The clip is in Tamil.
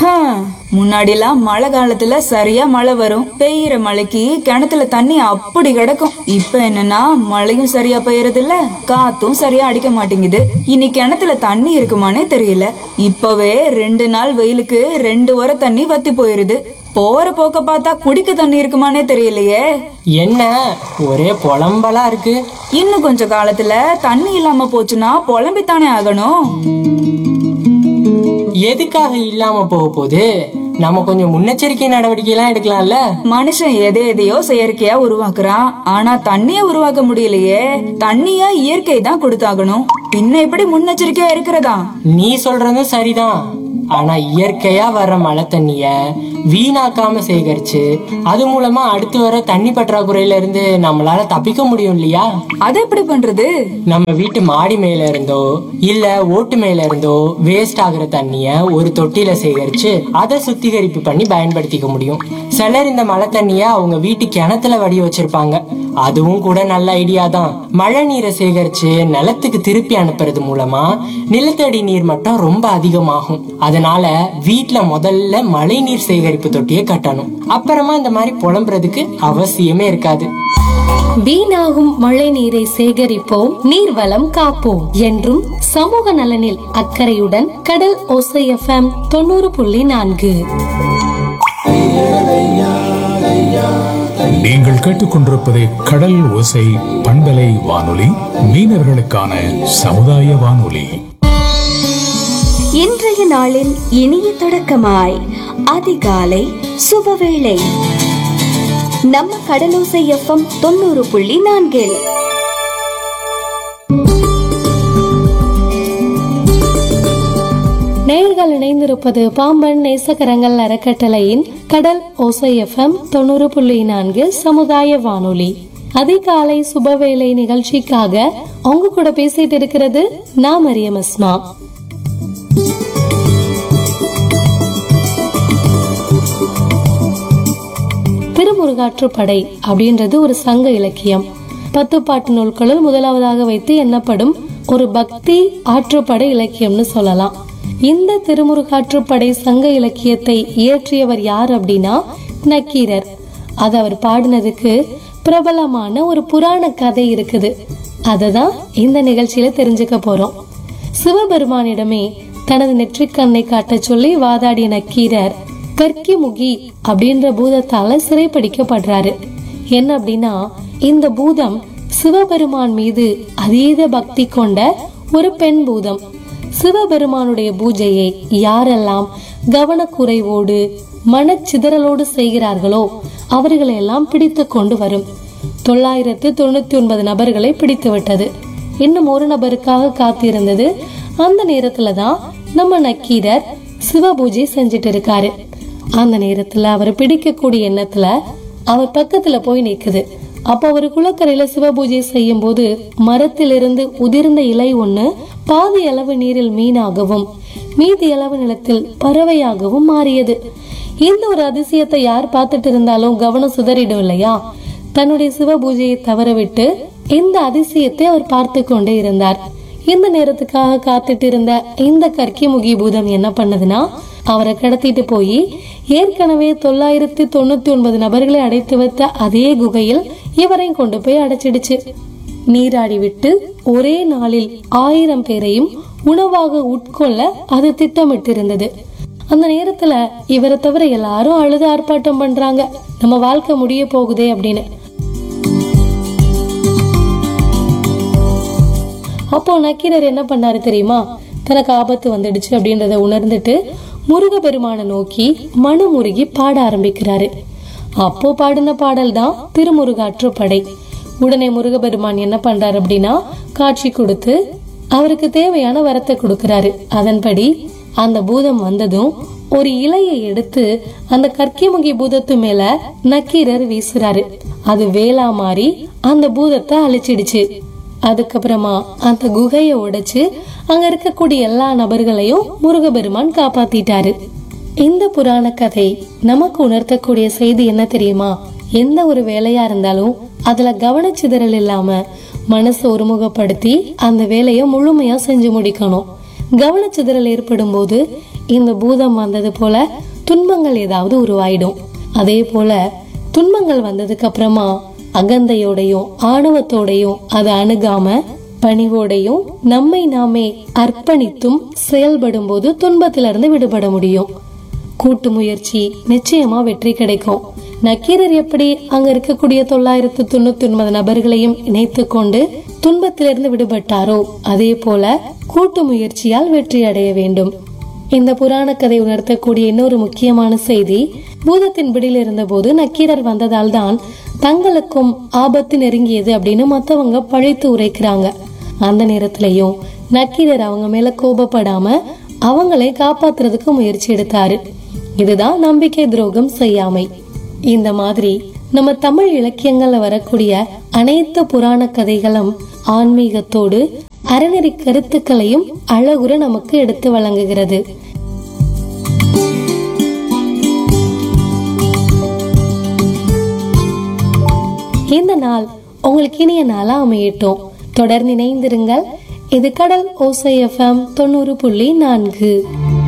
ஹம், முன்னாடிலாம் மழை காலத்துல சரியா மழை வரும் பெய்யற மழைக்கு கிணத்துல தண்ணி அப்படி கிடக்கும் இப்ப என்னன்னா மழையும் சரியா பெய்யறது இல்ல காத்தும் சரியா அடிக்க மாட்டேங்குது இனி கிணத்துல தண்ணி இருக்குமானே தெரியல இப்பவே ரெண்டு நாள் வெயிலுக்கு ரெண்டு வர தண்ணி வத்தி போயிருது போற போக்க பார்த்தா குடிக்க தண்ணி இருக்குமானே தெரியலையே என்ன ஒரே புலம்பலா இருக்கு இன்னும் கொஞ்ச காலத்துல தண்ணி இல்லாம போச்சுன்னா புலம்பித்தானே ஆகணும் எதுக்காக இல்லாம போக போகுது நம்ம கொஞ்சம் முன்னெச்சரிக்கை நடவடிக்கை எல்லாம் எடுக்கலாம்ல மனுஷன் எதை எதையோ செயற்கையா உருவாக்குறான் ஆனா தண்ணிய உருவாக்க முடியலையே தண்ணிய இயற்கை தான் கொடுத்தாகணும் பின்ன எப்படி முன்னெச்சரிக்கையா இருக்கிறதா நீ சொல்றதும் சரிதான் ஆனா இயற்கையா வர்ற மழை தண்ணிய வீணாக்காம சேகரிச்சு அது மூலமா அடுத்து வர தண்ணி பற்றாக்குறையில இருந்து நம்மளால தப்பிக்க முடியும் இல்லையா அது எப்படி பண்றது நம்ம வீட்டு மாடி மேல இருந்தோ இல்ல ஓட்டு மேல இருந்தோ வேஸ்ட் ஆகுற தண்ணிய ஒரு தொட்டில சேகரிச்சு அதை சுத்திகரிப்பு பண்ணி பயன்படுத்திக்க முடியும் சிலர் இந்த மழை தண்ணிய அவங்க வீட்டு கிணத்துல வடி வச்சிருப்பாங்க அதுவும் கூட நல்ல ஐடியா தான் மழை நீரை சேகரிச்சு நிலத்துக்கு திருப்பி அனுப்புறது மூலமா நிலத்தடி நீர் மட்டம் ரொம்ப அதிகமாகும் அதனால வீட்ல முதல்ல மழை நீர் சேகரிப்பு தொட்டியை கட்டணும் அப்புறமா இந்த மாதிரி புலம்புறதுக்கு அவசியமே இருக்காது வீணாகும் மழை நீரை சேகரிப்போம் நீர்வளம் காப்போம் என்றும் சமூக நலனில் அக்கறையுடன் கடல் ஓசை எஃப்எம் தொண்ணூறு புள்ளி நான்கு நீங்கள் கேட்டுக்கொண்டிருப்பது கடல் ஓசை பண்பலை வானொலி மீனவர்களுக்கான சமுதாய வானொலி இன்றைய நாளின் இனிய தொடக்கமாய் அதிகாலை சுபவேளை நம்ம கடலோசை எஃப்எம் தொண்ணூறு புள்ளி நான்கில் நேயர்கள் இணைந்திருப்பது பாம்பன் நேசகரங்கள் அறக்கட்டளையின் கடல் ஓசை எஃப்எம் தொண்ணூறு புள்ளி நான்கு சமுதாய வானொலி அதிகாலை சுபவேளை நிகழ்ச்சிக்காக உங்க கூட பேசிட்டு இருக்கிறது நான் மரியம் அஸ்மா திருமுருகாற்றுப்படை அப்படின்றது ஒரு சங்க இலக்கியம் பத்து பாட்டு நூல்களுள் முதலாவதாக வைத்து எண்ணப்படும் ஒரு பக்தி ஆற்றுப்படை இலக்கியம்னு சொல்லலாம் இந்த திருமுருகாற்றுப்படை சங்க இலக்கியத்தை இயற்றியவர் யார் அப்படின்னா நக்கீரர் அது அவர் பாடினதுக்கு பிரபலமான ஒரு புராண கதை இருக்குது அதை தான் இந்த நிகழ்ச்சியில தெரிஞ்சுக்க போறோம் சிவபெருமானிடமே தனது நெற்றிக்கண்ணை காட்டச் சொல்லி வாதாடிய நக்கீரர் கற்கி முகி அப்படின்ற பூதத்தால சிறைப்பிடிக்கப்படுறாரு என்ன அப்படின்னா இந்த பூதம் சிவபெருமான் மீது அதீத பக்தி கொண்ட ஒரு பெண் பூதம் சிவபெருமானுடைய பூஜையை யாரெல்லாம் கவனக்குறைவோடு மனச்சிதறலோடு செய்கிறார்களோ அவர்களை எல்லாம் பிடித்து கொண்டு வரும் தொள்ளாயிரத்து தொண்ணூத்தி ஒன்பது நபர்களை பிடித்து விட்டது இன்னும் ஒரு நபருக்காக காத்திருந்தது அந்த நேரத்துல தான் நம்ம நக்கீரர் சிவ பூஜை செஞ்சுட்டு இருக்காரு அந்த நேரத்துல அவர் பிடிக்கக்கூடிய எண்ணத்துல அவர் பக்கத்துல போய் நிக்குது அப்போ அவர் குளக்கரையில சிவபூஜை செய்யும் போது மரத்திலிருந்து உதிர்ந்த இலை ஒண்ணு பாதி அளவு நீரில் மீனாகவும் மீதி அளவு நிலத்தில் பறவையாகவும் மாறியது இந்த ஒரு அதிசயத்தை யார் பார்த்துட்டு இருந்தாலும் கவனம் சிதறிடும் இல்லையா தன்னுடைய சிவபூஜையை தவறவிட்டு இந்த அதிசயத்தை அவர் பார்த்து கொண்டே இருந்தார் இந்த நேரத்துக்காக காத்துட்டு இருந்த இந்த கற்கிமுகி பூதம் என்ன பண்ணதுன்னா அவரை கடத்திட்டு போய் ஏற்கனவே தொள்ளாயிரத்தி தொண்ணூத்தி ஒன்பது நபர்களை அடைத்து வைத்த அதே குகையில் இவரையும் கொண்டு போய் அடைச்சிடுச்சு நீராடி விட்டு ஒரே நாளில் ஆயிரம் பேரையும் உணவாக உட்கொள்ள அது திட்டமிட்டிருந்தது அந்த நேரத்துல இவரை தவிர எல்லாரும் அழுது ஆர்ப்பாட்டம் பண்றாங்க நம்ம வாழ்க்கை முடிய போகுதே அப்படின்னு அப்போ நக்கீரர் என்ன பண்ணாரு தெரியுமா தனக்கு ஆபத்து வந்துடுச்சு அப்படின்றத உணர்ந்துட்டு முருகபெருமானை நோக்கி மனமுருகி பாட ஆரம்பிக்கிறாரு அப்போ பாடின பாடல் தான் திருமுருகாற்றுப்படை உடனே முருகபெருமான் என்ன பண்றாரு அப்படின்னா காட்சி கொடுத்து அவருக்கு தேவையான வரத்தை கொடுக்கறாரு அதன்படி அந்த பூதம் வந்ததும் ஒரு இலையை எடுத்து அந்த கற்கிமுகி பூதத்து மேல நக்கீரர் வீசுறாரு அது வேலா மாறி அந்த பூதத்தை அழிச்சிடுச்சு அதுக்கப்புறமா அந்த குகையை உடைச்சு அங்க இருக்கக்கூடிய எல்லா நபர்களையும் முருகபெருமான் காப்பாத்திட்டாரு இந்த புராண கதை நமக்கு உணர்த்தக்கூடிய செய்தி என்ன தெரியுமா எந்த ஒரு வேலையா இருந்தாலும் அதுல கவனச்சிதறல் இல்லாம மனசை ஒருமுகப்படுத்தி அந்த வேலையை முழுமையா செஞ்சு முடிக்கணும் கவனச்சிதறல் ஏற்படும் போது இந்த பூதம் வந்தது போல துன்பங்கள் ஏதாவது உருவாயிடும் அதே போல துன்பங்கள் வந்ததுக்கு அப்புறமா அகந்தையோடையும் ஆணவத்தோடையும் அதை அணுகாம பணிவோடையும் நம்மை நாமே அர்ப்பணித்தும் செயல்படும் போது துன்பத்திலிருந்து விடுபட முடியும் கூட்டு முயற்சி நிச்சயமா வெற்றி கிடைக்கும் நக்கீரர் எப்படி அங்க இருக்கக்கூடிய தொள்ளாயிரத்து தொண்ணூத்தி ஒன்பது நபர்களையும் இணைத்து கொண்டு துன்பத்திலிருந்து விடுபட்டாரோ அதே போல கூட்டு முயற்சியால் வெற்றி அடைய வேண்டும் இந்த புராண கதை உணர்த்தக்கூடிய இன்னொரு முக்கியமான செய்தி பூதத்தின் பிடியில் இருந்தபோது நக்கீரர் வந்ததால் தான் தங்களுக்கும் ஆபத்து நெருங்கியது அப்படின்னு மத்தவங்க பழித்து உரைக்கிறாங்க அந்த நேரத்திலையும் நக்கீரர் அவங்க மேல கோபப்படாம அவங்களை காப்பாத்துறதுக்கு முயற்சி எடுத்தாரு இதுதான் நம்பிக்கை துரோகம் செய்யாமை இந்த மாதிரி நம்ம தமிழ் இலக்கியங்கள்ல வரக்கூடிய அனைத்து புராண கதைகளும் ஆன்மீகத்தோடு அறநெறி கருத்துக்களையும் அழகுற நமக்கு எடுத்து வழங்குகிறது இந்த நாள் உங்களுக்கு இனிய நாளா அமையட்டும் தொடர்ந்து இணைந்திருங்கள் இது கடல் ஓசை எஃப்எம் தொண்ணூறு புள்ளி நான்கு